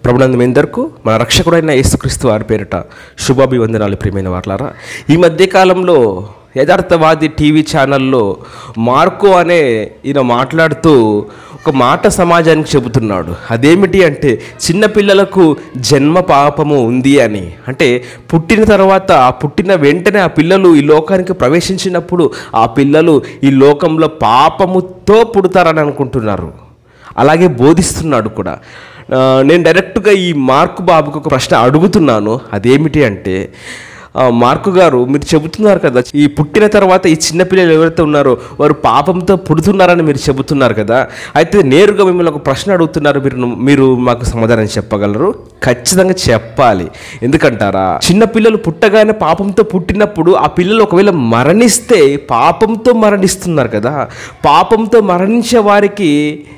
ప్రభునందు మీ అందరికీ మన రక్షకుడైన యేసుక్రీస్తు వారి పేరిట శుభాభివందనాలు ప్రియమైన వార్లారా ఈ మధ్య కాలంలో యథార్థవాది టీవీ ఛానల్లో మార్కో అనే ఈయన మాట్లాడుతూ ఒక మాట సమాజానికి చెబుతున్నాడు అదేమిటి అంటే చిన్నపిల్లలకు జన్మ పాపము ఉంది అని అంటే పుట్టిన తర్వాత ఆ పుట్టిన వెంటనే ఆ పిల్లలు ఈ లోకానికి ప్రవేశించినప్పుడు ఆ పిల్లలు ఈ లోకంలో పాపముతో పుడతారని అనుకుంటున్నారు అలాగే బోధిస్తున్నాడు కూడా ఆ, నేను డైరెక్ట్గా ఈ మార్కు బాబుకు ఒక ప్రశ్న అడుగుతున్నాను అదేమిటి అంటే ఆ, మార్కు గారు మీరు చెబుతున్నారు కదా ఈ పుట్టిన తర్వాత ఈ చిన్నపిల్లలు ఎవరైతే ఉన్నారో వారు పాపంతో పుడుతున్నారని మీరు చెబుతున్నారు కదా అయితే నేరుగా మిమ్మల్ని ఒక ప్రశ్న అడుగుతున్నారు మీరు మీరు మాకు సమాధానం చెప్పగలరు ఖచ్చితంగా చెప్పాలి ఎందుకంటారా చిన్న పిల్లలు పుట్టగానే పాపంతో పుట్టినప్పుడు ఆ పిల్లలు ఒకవేళ మరణిస్తే పాపంతో మరణిస్తున్నారు కదా పాపంతో మరణించే వారికి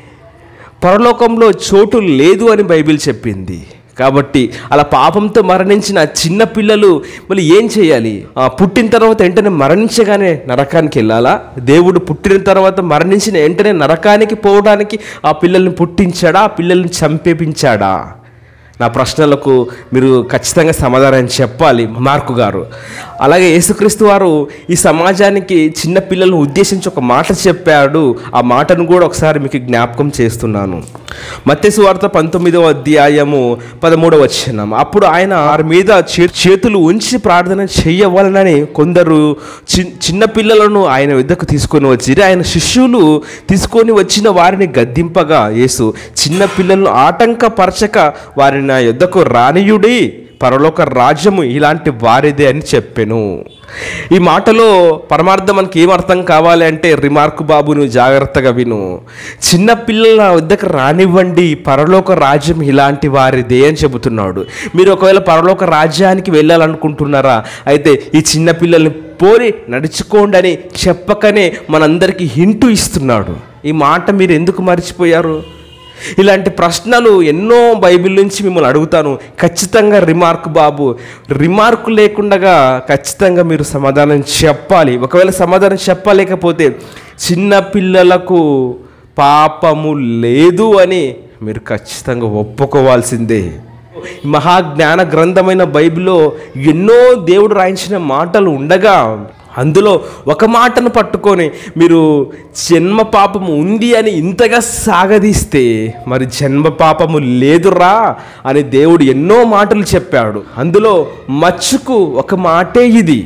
పరలోకంలో చోటు లేదు అని బైబిల్ చెప్పింది కాబట్టి అలా పాపంతో మరణించిన చిన్న పిల్లలు మళ్ళీ ఏం చేయాలి ఆ, పుట్టిన తర్వాత వెంటనే మరణించగానే నరకానికి వెళ్ళాలా దేవుడు పుట్టిన తర్వాత మరణించిన వెంటనే నరకానికి పోవడానికి ఆ పిల్లల్ని పుట్టించాడా ఆ పిల్లల్ని చంపేపించాడా నా ప్రశ్నలకు మీరు ఖచ్చితంగా సమాధానం చెప్పాలి మార్కు గారు అలాగే యేసుక్రీస్తు వారు ఈ సమాజానికి చిన్న పిల్లలను ఉద్దేశించి ఒక మాట చెప్పాడు ఆ మాటను కూడా ఒకసారి మీకు జ్ఞాపకం చేస్తున్నాను మత్తేసు వార్త పంతొమ్మిదవ అధ్యాయము పదమూడవ వచనం అప్పుడు ఆయన వారి మీద చే- చేతులు ఉంచి ప్రార్థన చేయవలనని కొందరు చి చిన్న పిల్లలను ఆయన వద్దకు తీసుకొని వచ్చి ఆయన శిష్యులు తీసుకొని వచ్చిన వారిని గద్దింపగా యేసు చిన్న పిల్లలను ఆటంకపరచక వారిని నా యుద్ధకు రానియుడి పరలోక రాజ్యము ఇలాంటి వారిదే అని చెప్పెను ఈ మాటలో పరమార్థం మనకి ఏం అర్థం కావాలి అంటే రిమార్క్ బాబును జాగ్రత్తగా విను చిన్న పిల్లల వద్దకు రానివ్వండి పరలోక రాజ్యం ఇలాంటి వారిదే అని చెబుతున్నాడు మీరు ఒకవేళ పరలోక రాజ్యానికి వెళ్ళాలనుకుంటున్నారా అయితే ఈ చిన్న పిల్లల్ని పోరి నడుచుకోండి అని చెప్పకనే మనందరికీ హింటు ఇస్తున్నాడు ఈ మాట మీరు ఎందుకు మర్చిపోయారు ఇలాంటి ప్రశ్నలు ఎన్నో బైబిల్ నుంచి మిమ్మల్ని అడుగుతాను ఖచ్చితంగా రిమార్క్ బాబు రిమార్క్ లేకుండా ఖచ్చితంగా మీరు సమాధానం చెప్పాలి ఒకవేళ సమాధానం చెప్పలేకపోతే చిన్న పిల్లలకు పాపము లేదు అని మీరు ఖచ్చితంగా ఒప్పుకోవాల్సిందే ఈ మహాజ్ఞాన గ్రంథమైన బైబిల్లో ఎన్నో దేవుడు రాయించిన మాటలు ఉండగా అందులో ఒక మాటను పట్టుకొని మీరు జన్మ పాపము ఉంది అని ఇంతగా సాగదీస్తే మరి జన్మ పాపము లేదురా అని దేవుడు ఎన్నో మాటలు చెప్పాడు అందులో మచ్చుకు ఒక మాటే ఇది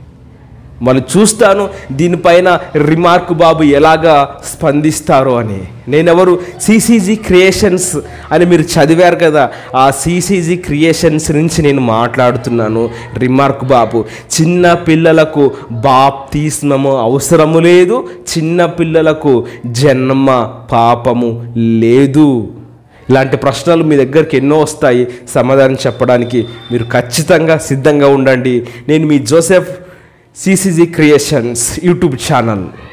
మనం చూస్తాను దీనిపైన రిమార్క్ బాబు ఎలాగా స్పందిస్తారో అని నేనెవరు సిసిజీ క్రియేషన్స్ అని మీరు చదివారు కదా ఆ సిసిజీ క్రియేషన్స్ నుంచి నేను మాట్లాడుతున్నాను రిమార్క్ బాబు చిన్న పిల్లలకు బాప్తిస్మము అవసరము లేదు చిన్న పిల్లలకు జన్మ పాపము లేదు ఇలాంటి ప్రశ్నలు మీ దగ్గరికి ఎన్నో వస్తాయి సమాధానం చెప్పడానికి మీరు ఖచ్చితంగా సిద్ధంగా ఉండండి నేను మీ Joseph CCG creations YouTube channel